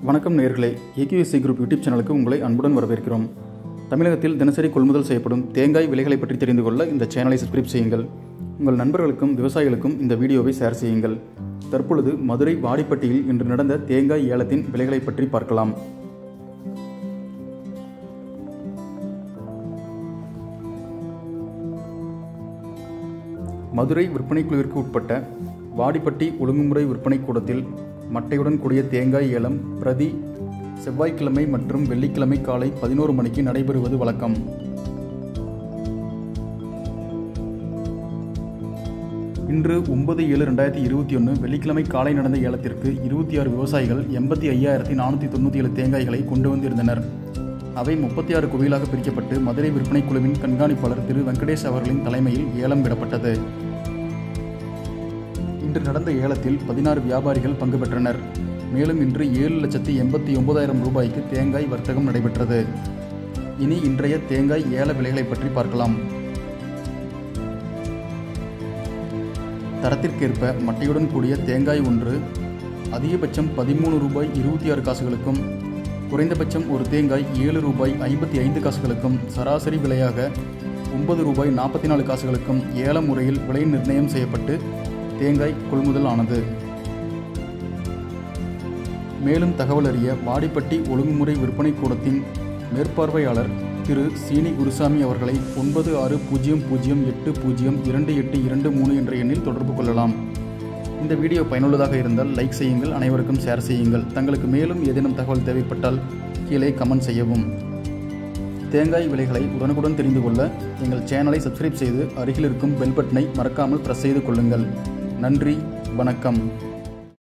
வணக்கம் நேர்களே AQSC group YouTube சேனலுக்கு உங்களை அன்புடன் வரவேற்கிறோம் தமிழகத்தில் தினசரி கொள்முதல் செய்யப்படும் தேங்காய் விலைகளை பற்றி தெரிந்து கொள்ள இந்த சேனலை சப்ஸ்கிரைப் செய்யுங்கள் உங்கள் நண்பர்களுக்கும் விவசாயிகளுக்கும் இந்த வீடியோவை ஷேர் செய்யுங்கள் தற்பொழுது மதுரை வாடிப்பட்டியில் இன்று நடந்த தேங்காய் ஏலத்தின் விலைகளை பற்றி பார்க்கலாம் மதுரை விற்பனை குழுவிற்கு உட்பட்ட வாடிப்பட்டி ஒழுங்குமுறை விற்பனை கூடத்தில் மட்டையுடன் கூடிய தேங்காய் ஏலம் பிரதி செவ்வாய்க்கிழமை மற்றும் வெள்ளிக்கிழமை காலை பதினோரு மணிக்கு நடைபெறுவது வழக்கம் இன்று ஒன்பது ஏழு ரெண்டாயிரத்தி இருபத்தி ஒன்று வெள்ளிக்கிழமை காலை நடந்த ஏலத்திற்கு இருபத்தி ஆறு விவசாயிகள் எண்பத்தி ஐயாயிரத்தி நானூற்றி தொண்ணூற்றி ஏழு தேங்காய்களை கொண்டு வந்திருந்தனர் அவை முப்பத்தி ஆறு குவியலாக பிரிக்கப்பட்டு மதுரை விற்பனை குழுவின் கண்காணிப்பாளர் திரு வெங்கடேஷ் அவர்களின் தலைமையில் ஏலம் விடப்பட்டது இன்று நடந்த ஏலத்தில் பதினாறு வியாபாரிகள் பங்கு பெற்றனர் மேலும் இன்று ஏழு லட்சத்தி எண்பத்தி ஒன்பதாயிரம் ரூபாய்க்கு தேங்காய் வர்த்தகம் நடைபெற்றது இனி இன்றைய தேங்காய் ஏல விலைகளை பற்றி பார்க்கலாம் தரத்திற்கேற்ப மட்டையுடன் கூடிய தேங்காய் ஒன்று அதிகபட்சம் பதிமூணு ரூபாய் இருபத்தி ஆறு காசுகளுக்கும் குறைந்தபட்சம் ஒரு தேங்காய் ஏழு ரூபாய் ஐம்பத்தி ஐந்து காசுகளுக்கும் சராசரி விலையாக ஒன்பது ரூபாய் நாற்பத்தி நாலு காசுகளுக்கும் ஏல முறையில் விலை நிர்ணயம் செய்யப்பட்டு தேங்காய் கொள்முதல் ஆனது மேலும் தகவல் அறிய வாடிப்பட்டி ஒழுங்குமுறை விற்பனை கூடத்தின் மேற்பார்வையாளர் திரு சீனி குருசாமி அவர்களை ஒன்பது ஆறு பூஜ்ஜியம் பூஜ்ஜியம் எட்டு பூஜ்ஜியம் இரண்டு எட்டு இரண்டு மூணு என்ற எண்ணில் தொடர்பு கொள்ளலாம் இந்த வீடியோ பயனுள்ளதாக இருந்தால் லைக் செய்யுங்கள் அனைவருக்கும் ஷேர் செய்யுங்கள் தங்களுக்கு மேலும் ஏதேனும் தகவல் தேவைப்பட்டால் கீழே கமெண்ட் செய்யவும் தேங்காய் விலைகளை உடனுக்குடன் தெரிந்து கொள்ள எங்கள் சேனலை சப்ஸ்கிரைப் செய்து அருகில் இருக்கும் பெல் பட்டனை மறக்காமல் பிரஸ் செய்து கொள்ளுங்கள் நன்றி வணக்கம்